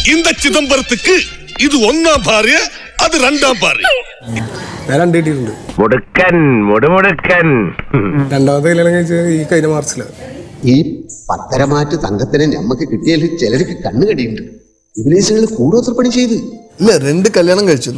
இந்த சிதம்பரத்துக்கு இது ஒன்னாம் பாரு அது ரெண்டாம் பாரு ഞാൻ രണ്ട് കിട്ടിയിട്ടുണ്ട് മുടുക്കൻ മുടുമുടുക്കൻ രണ്ടാമത്തെ കല്യാണം കഴിച്ചത് ഈ കഴിഞ്ഞ മാർച്ചിലാണ് ഈ പത്തരമാറ്റ് തങ്കത്തിനെ ഞമ്മക്ക് കിട്ടിയാൽ ചിലർക്ക് കണ്ണുകടിയുണ്ട് ഇവനേശങ്ങൾ കൂടുതൽ പണി ചെയ്ത് ഇല്ല രണ്ട് കല്യാണം കഴിച്ചു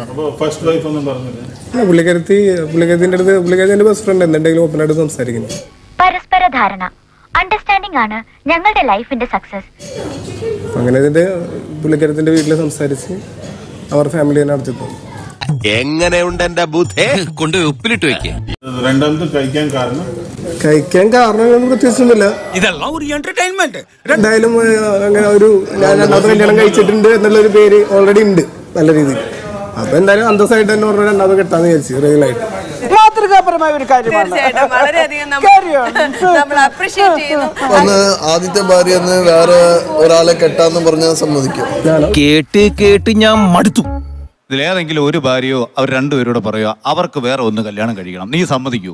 പിന്നെ പുള്ളിക്കാരത്തി പുള്ളിക്കാരത്തിന്റെ അടുത്ത് പുള്ളിക്കാരത്തി എന്റെ ബെസ്റ്റ് ഫ്രണ്ട് എന്തെങ്കിലും ഓപ്പൺ ആയിട്ട് സംസാരിക്കുന്നു പരസ്പര ധാരണ അണ്ടർസ്റ്റാൻഡിംഗ് ആണ് ഞങ്ങളുടെ ലൈഫിന്റെ സക്സസ് അപ്പൊ അങ്ങനെ ഇതിന്റെ പുള്ളിക്കാരത്തിന്റെ വീട്ടിൽ സംസാരിച്ച് അവർ ഫാമിലി തന്നെ നടത്തിപ്പോ എങ്ങനെയുണ്ട് എന്റെ ബുദ്ധേ കൊണ്ടുപോയി ഉപ്പിലിട്ട് വെക്കേ രണ്ടാമത് കഴിക്കാൻ കാരണം കഴിക്കാൻ കാരണങ്ങളൊന്നും പ്രത്യേകിച്ചൊന്നുമില്ല ഇതെല്ലാം ഒരു എന്റർടൈൻമെന്റ് എന്തായാലും ഏഹ്, അങ്ങനെ ഒരു ഞാൻ രണ്ടാമത്തെ കല്യാണം കഴിച്ചിട്ടുണ്ട് എന്നുള്ള ഒരു പേര് ഓൾറെഡി ഉണ്ട് നല്ല രീതിയിൽ അപ്പൊ എന്തായാലും അന്തസ്സായിട്ട് തന്നെ പറഞ്ഞ രണ്ടാമത് കെട്ടാന്ന് വിചാരിച്ചു റിയൽ ആയിട്ട് മാതൃകാപരമായ ഒരു കാര്യമാണ് തീർച്ചയായിട്ടും വളരെയധികം Carry on. നമ്മൾ നമ്മൾ അപ്രീഷിയേറ്റ് ചെയ്യുന്നു അന്ന് ആദ്യത്തെ ഭാര്യ അന്ന് വേറെ ഒരാളെ കെട്ടാന്ന് പറഞ്ഞാൽ സമ്മതിക്കും കേട്ട് കേട്ട് ഞാൻ മടുത്തു ഇതിലേതെങ്കിലും ഒരു ഭാര്യയോ അവർ രണ്ടുപേരോട് പറയോ അവർക്ക് വേറെ ഒന്ന് കല്യാണം കഴിക്കണം നീ സമ്മതിക്കൂ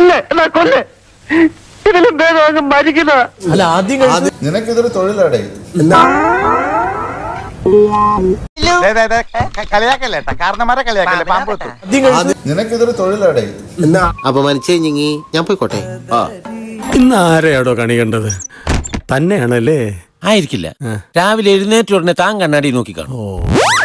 അല്ല ആദ്യം കഴിച്ച നിനക്കിതൊരു തൊഴിലാടേ ആദ്യം കഴിച്ച നിനക്കിതൊരു തൊഴിലാടേ എന്നാ അപമാനിച്ചേ ഞങ്ങി ഞാൻ പോയിക്കോട്ടെ ഇന്ന് ആരെയാടോ കണി കണ്ടത് തന്നെയാണല്ലേ ആയിരിക്കില്ല രാവിലെ എഴുന്നേറ്റ ഉടനെ താൻ കണ്ണാടി നോക്കി കാണും